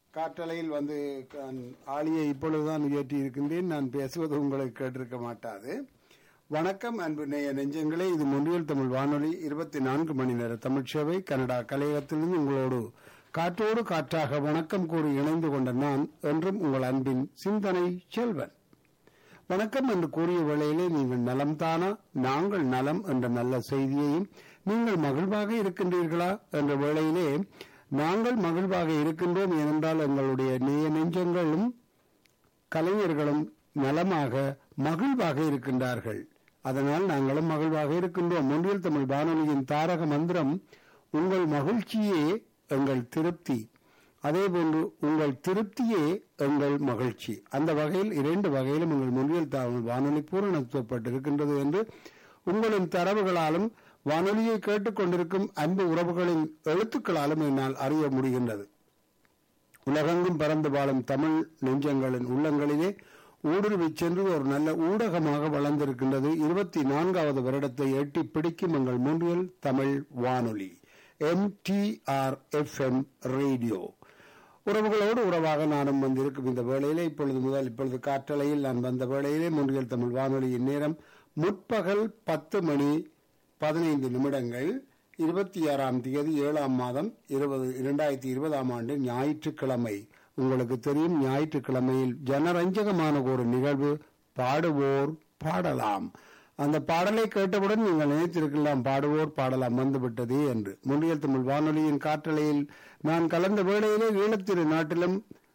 காற்றலையில் வந்து க- ஆளியை இப்பொழுதுதான் உயர்த்தி இருக்கின்றேன் நான் பேசுவது உங்களுக்கு கேட்டிருக்க மாட்டாது வணக்கம் அன்பு நேய நெஞ்சங்களே இது மொழியல் தமிழ் வானொலி இருபத்தி நான்கு மணி நேர தமிழ் சேவை கனடா கலையகத்திலிருந்து உங்களோடு காற்றோடு காற்றாக வணக்கம் கூறி இணைந்து கொண்ட நான் என்றும் உங்கள் அன்பின் சிந்தனை செல்வன் வணக்கம் என்று கூறிய வேளையிலே நீங்கள் நலம்தானா நாங்கள் நலம் என்ற நல்ல செய்தியையும் நீங்கள் மகிழ்வாக இருக்கின்றீர்களா என்ற வேளையிலே நாங்கள் மகிழ்வாக இருக்கின்றோம் ஏனென்றால் எங்களுடைய நேய நெஞ்சங்களும் கலைஞர்களும் நலமாக மகிழ்வாக இருக்கின்றார்கள் அதனால் நாங்களும் மகிழ்வாக இருக்கின்றோம் ஒன்றியல் தமிழ் வானொலியின் தாரக மந்திரம் உங்கள் மகிழ்ச்சியே எங்கள் திருப்தி அதேபோன்று உங்கள் திருப்தியே எங்கள் மகிழ்ச்சி அந்த வகையில் இரண்டு வகையிலும் உங்கள் முன்னில் தமிழ் வானொலி பூரணத்துவப்பட்டிருக்கின்றது என்று உங்களின் தரவுகளாலும் வானொலியை கேட்டுக்கொண்டிருக்கும் அன்பு உறவுகளின் எழுத்துக்களாலும் என்னால் அறிய முடிகின்றது உலகெங்கும் பறந்து வாழும் தமிழ் நெஞ்சங்களின் உள்ளங்களிலே ஊடுருவிச் சென்று ஒரு நல்ல ஊடகமாக வளர்ந்திருக்கின்றது இருபத்தி நான்காவது வருடத்தை எட்டி பிடிக்கும் எங்கள் மூன்றியல் தமிழ் வானொலி எம்டிஆர் எஃப்எம் ரேடியோ உறவுகளோடு உறவாக நானும் வந்திருக்கும் இந்த வேளையிலே இப்பொழுது முதல் இப்பொழுது காற்றலையில் நான் வந்த வேளையிலே மூன்றியல் தமிழ் வானொலியின் நேரம் முற்பகல் பத்து மணி பதினைந்து நிமிடங்கள் இருபத்தி ஆறாம் தேதி ஏழாம் மாதம் இருபது இரண்டாயிரத்தி இருபதாம் ஆண்டு ஞாயிற்றுக்கிழமை உங்களுக்கு தெரியும் ஞாயிற்றுக்கிழமையில் ஜனரஞ்சகமான ஒரு நிகழ்வு பாடுவோர் பாடலாம் அந்த பாடலை கேட்டவுடன் நீங்கள் நினைத்திருக்கலாம் பாடுவோர் பாடலாம் வந்துவிட்டதே என்று முன்னியல் தமிழ் வானொலியின் காற்றலையில் நான் கலந்த வேளையிலே ஈழத்திரு நாட்டிலும்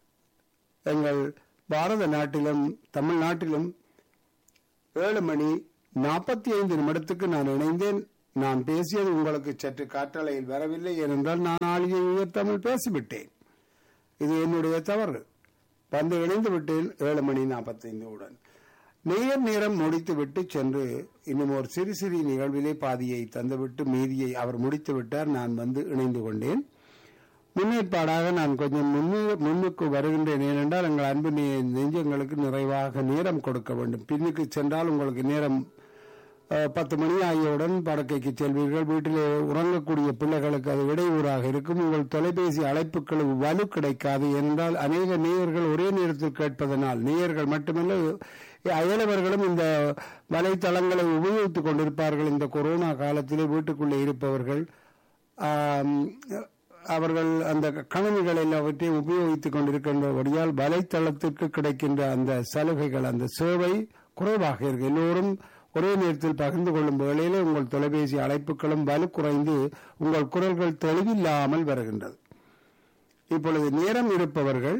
எங்கள் பாரத நாட்டிலும் தமிழ்நாட்டிலும் ஏழு மணி நாற்பத்தி ஐந்து நிமிடத்துக்கு நான் இணைந்தேன் நான் பேசியது உங்களுக்கு சற்று காற்றலையில் வரவில்லை ஏனென்றால் நான் ஆளியை உயர்த்தாமல் பேசிவிட்டேன் இது என்னுடைய தவறு வந்து இணைந்து விட்டேன் ஏழு மணி நாற்பத்தைந்து உடன் நேர் நேரம் முடித்துவிட்டு சென்று இன்னும் ஒரு சிறு சிறு நிகழ்விலே பாதியை தந்துவிட்டு மீதியை அவர் முடித்து விட்டார் நான் வந்து இணைந்து கொண்டேன் முன்னேற்பாடாக நான் கொஞ்சம் முன்னு- முன்னுக்கு வருகின்றேன் ஏனென்றால் எங்கள் அன்பு நெ- நெஞ்சங்களுக்கு நிறைவாக நேரம் கொடுக்க வேண்டும் பின்னுக்கு சென்றால் உங்களுக்கு நேரம் அஹ், பத்து மணி ஆகியவுடன் படுக்கைக்கு செல்வீர்கள் வீட்டிலே உறங்கக்கூடிய பிள்ளைகளுக்கு அது இடையூறாக இருக்கும் உங்கள் தொலைபேசி அழைப்புகளுக்கு வலு கிடைக்காது ஏனென்றால் அநேக நேயர்கள் ஒரே நேரத்தில் கேட்பதனால் நேயர்கள் மட்டுமல்ல அயலவர்களும் இந்த வலைத்தளங்களை உபயோகித்துக் கொண்டிருப்பார்கள் இந்த கொரோனா காலத்திலே வீட்டுக்குள்ளே இருப்பவர்கள் ஆம், அவர்கள் அந்த கணனிகள் எல்லாவற்றையும் உபயோகித்துக் கொண்டிருக்கின்றபடியால் வலைத்தளத்திற்கு கிடைக்கின்ற அந்த சலுகைகள் அந்த சேவை குறைவாக இருக்கு எல்லோரும் ஒரே நேரத்தில் பகிர்ந்து கொள்ளும் வேளையிலே உங்கள் தொலைபேசி அழைப்புகளும் வலு குறைந்து உங்கள் குரல்கள் தெளிவில்லாமல் வருகின்றது இப்பொழுது நேரம் இருப்பவர்கள்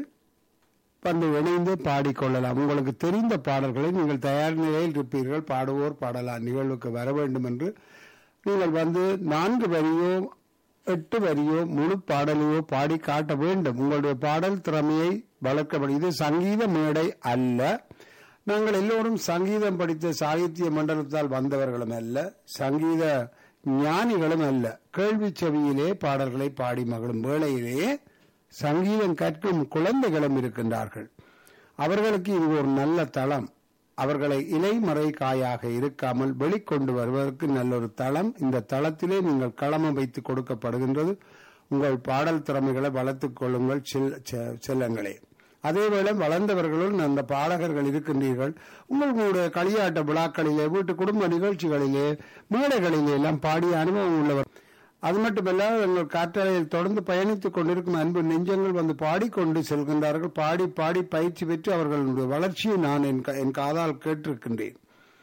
வந்து இணைந்து பாடிக்கொள்ளலாம் உங்களுக்கு தெரிந்த பாடல்களை நீங்கள் தயார் நிலையில் இருப்பீர்கள் பாடுவோர் பாடலாம் நிகழ்வுக்கு வர வேண்டும் என்று நீங்கள் வந்து நான்கு வரியோ எட்டு வரியோ முழு பாடலையோ பாடி காட்ட வேண்டும் உங்களுடைய பாடல் திறமையை வளர்க்கப்படும் இது சங்கீத மேடை அல்ல நாங்கள் எல்லோரும் சங்கீதம் படித்த சாகித்ய மண்டலத்தால் வந்தவர்களும் அல்ல சங்கீத ஞானிகளும் அல்ல கேள்வி செவியிலே பாடல்களை பாடி மகளும் வேளையிலே சங்கீதம் கற்கும் குழந்தைகளும் இருக்கின்றார்கள் அவர்களுக்கு இது ஒரு நல்ல தளம் அவர்களை இலைமறை காயாக இருக்காமல் வெளிக்கொண்டு வருவதற்கு நல்லொரு தளம் இந்த தளத்திலே நீங்கள் களம் வைத்து கொடுக்கப்படுகின்றது உங்கள் பாடல் திறமைகளை வளர்த்துக் கொள்ளுங்கள் செல்- செ- செல்லங்களே அதேவேளை வளர்ந்தவர்களும் அந்த பாடகர்கள் இருக்கின்றீர்கள் உங்களுடைய களியாட்ட விழாக்களிலே வீட்டு குடும்ப நிகழ்ச்சிகளிலே மேடைகளிலே எல்லாம் பாடிய அனுபவம் உள்ளவர் அது மட்டுமல்ல எங்கள் காற்றலையில் தொடர்ந்து பயணித்துக் கொண்டிருக்கும் அன்பு நெஞ்சங்கள் வந்து பாடிக்கொண்டு செல்கின்றார்கள் பாடி பாடி பயிற்சி பெற்று அவர்களுடைய வளர்ச்சியை நான் என் க- என் காதால் கேட்டிருக்கின்றேன்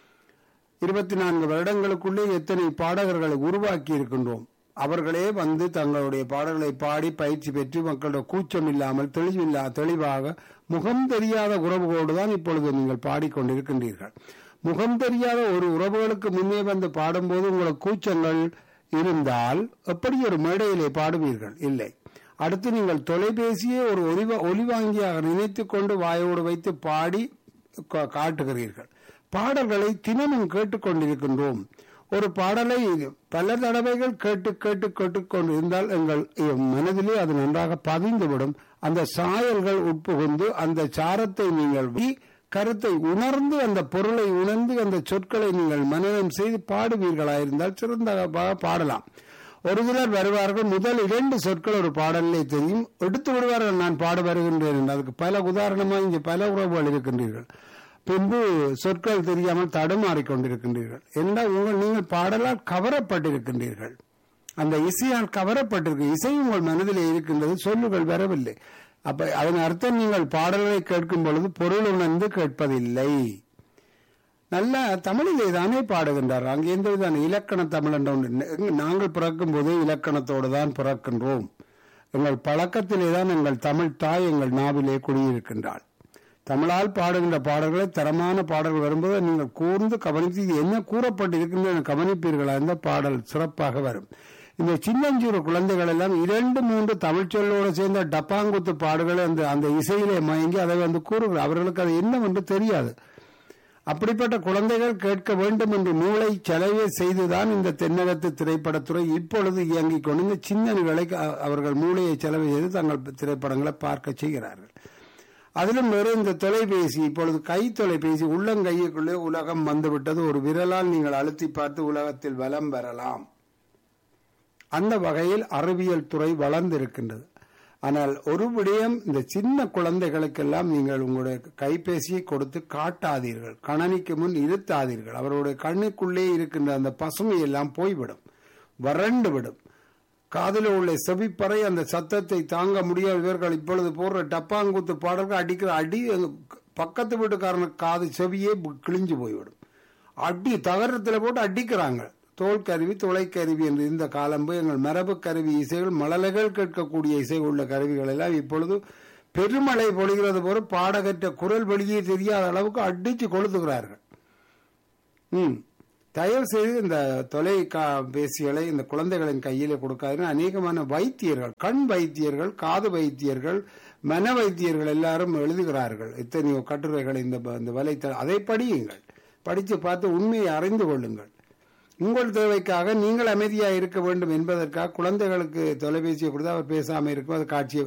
இருபத்தி நான்கு வருடங்களுக்குள்ளே எத்தனை பாடகர்களை உருவாக்கி இருக்கின்றோம் அவர்களே வந்து தங்களுடைய பாடல்களை பாடி பயிற்சி பெற்று மக்களுடைய கூச்சம் இல்லாமல் தெளிவில்லா தெளிவாக முகம் தெரியாத உறவுகளோடு தான் இப்பொழுது நீங்கள் பாடிக்கொண்டிருக்கின்றீர்கள் முகம் தெரியாத ஒரு உறவுகளுக்கு முன்னே வந்து பாடும்போது உங்களுக்கு கூச்சங்கள் இருந்தால் எப்படி ஒரு மேடையிலே பாடுவீர்கள் இல்லை அடுத்து நீங்கள் தொலைபேசியை ஒரு ஒலிவ ஒலிவாங்கியாக நினைத்துக் கொண்டு வாயோடு வைத்து பாடி கா- காட்டுகிறீர்கள் பாடல்களை தினமும் கேட்டுக்கொண்டிருக்கின்றோம் ஒரு பாடலை பல தடவைகள் கேட்டு கேட்டு கேட்டுக்கொண்டு இருந்தால் எங்கள் மனதிலே அது நன்றாக பதிந்துவிடும் அந்த சாயல்கள் உட்புகுந்து அந்த சாரத்தை நீங்கள் வி- கருத்தை உணர்ந்து அந்த பொருளை உணர்ந்து அந்த சொற்களை நீங்கள் மனநம் செய்து பாடுவீர்களாயிருந்தால் சிறந்த பாடலாம் ஒரு சிலர் வருவார்கள் முதல் இரண்டு சொற்கள் ஒரு பாடலிலே தெரியும் எடுத்து விடுவார்கள் நான் பாட வருகின்றேன் என்று. அதுக்கு பல உதாரணமாக இங்கே பல உறவுகள் இருக்கின்றீர்கள் பின்பு சொற்கள் தெரியாமல் தடுமாறிக் கொண்டிருக்கின்றீர்கள் என்றால் உங்கள் நீங்கள் பாடலால் கவரப்பட்டிருக்கின்றீர்கள் அந்த இசையால் கவரப்பட்டிருக்கு இசை உங்கள் மனதிலே இருக்கின்றது சொல்லுகள் வரவில்லை அப்ப அதன் அர்த்தம் நீங்கள் பாடல்களை கேட்கும் பொழுது பொருள் உணர்ந்து கேட்பதில்லை நல்ல தமிழிலே தானே பாடுகின்றார் அங்கே எந்த விதமான இலக்கண தமிழ் என்ற ஒன்று இல்லை. எங்க- நாங்கள் பிறக்கும் போதே இலக்கணத்தோடு தான் பிறக்கின்றோம் எங்கள் பழக்கத்திலே தான் எங்கள் தமிழ் தாய் எங்கள் நாவிலே குடியிருக்கின்றாள் தமிழால் பாடுகின்ற பாடல்களை தரமான பாடல்கள் வரும்போது நீங்கள் கூர்ந்து கவனித்து இது என்ன கூறப்பட்டிருக்கின்ற கவனிப்பீர்களா இந்த பாடல் சிறப்பாக வரும் இந்த சின்னஞ்சிறு குழந்தைகள் எல்லாம் இரண்டு மூன்று தமிழ் சொல்லோடு சேர்ந்த டப்பாங்குத்து பாடுகளை அந்த அந்த இசையிலே மயங்கி அதை வந்து கூறுகிறார் அவர்களுக்கு அது என்னவென்று தெரியாது அப்படிப்பட்ட குழந்தைகள் கேட்க வேண்டும் என்று மூளை செலவே செய்துதான் இந்த தென்னகத்து திரைப்படத்துறை இப்பொழுது இயங்கிக் கொண்டு இந்த சின்னங்களை அ- அவர்கள் மூளையை செலவு செய்து தங்கள் திரைப்படங்களை பார்க்க செய்கிறார்கள் அதிலும் வேறு இந்த தொலைபேசி இப்பொழுது கை தொலைபேசி உள்ளங்கையுக்குள்ளே உலகம் வந்துவிட்டது ஒரு விரலால் நீங்கள் அழுத்தி பார்த்து உலகத்தில் வலம் பெறலாம் அந்த வகையில் அறிவியல் துறை வளர்ந்திருக்கின்றது ஆனால் ஒரு விடயம் இந்த சின்ன குழந்தைகளுக்கெல்லாம் நீங்கள் உங்களுடைய கைபேசியை கொடுத்து காட்டாதீர்கள் கணனிக்கு முன் இருத்தாதீர்கள் அவருடைய கண்ணுக்குள்ளே இருக்கின்ற அந்த பசுமை எல்லாம் போய்விடும் வறண்டு விடும் காதில் உள்ள செவிப்பறை அந்த சத்தத்தை தாங்க முடியாத இவர்கள் இப்பொழுது போடுற டப்பாங்குத்து பாடல்கள் அடிக்கிற அடி எங்க பக்கத்து வீட்டுக்காரனுக்கு காது செவியே பு- கிழிஞ்சு போய்விடும் அடி தகரத்தில் போட்டு அடிக்கிறாங்க தோல் கருவி துளை கருவி என்று இந்த காலம் போய் எங்கள் மரபு கருவி இசைகள் மழலைகள் கேட்கக்கூடிய இசை உள்ள கருவிகள் எல்லாம் இப்பொழுது பெருமழை பொழிகிறது போல பாடகற்ற குரல் வெளியே தெரியாத அளவுக்கு அடிச்சு கொளுத்துகிறார்கள் ம் தயவு செய்து இந்த தொலை பேசிகளை இந்த குழந்தைகளின் கையில கொடுக்காதுன்னு அநேகமான வைத்தியர்கள் கண் வைத்தியர்கள் காது வைத்தியர்கள் மன வைத்தியர்கள் எல்லாரும் எழுதுகிறார்கள் எத்தனையோ கட்டுரைகள் இந்த ப- இந்த வலைத்தள அதை படியுங்கள் படித்து பார்த்து உண்மையை அறிந்து கொள்ளுங்கள் உங்கள் தேவைக்காக நீங்கள் அமைதியாக இருக்க வேண்டும் என்பதற்காக குழந்தைகளுக்கு தொலைபேசியை கொடுத்து அவர் பேசாமல் இருக்கும் அது காட்சியை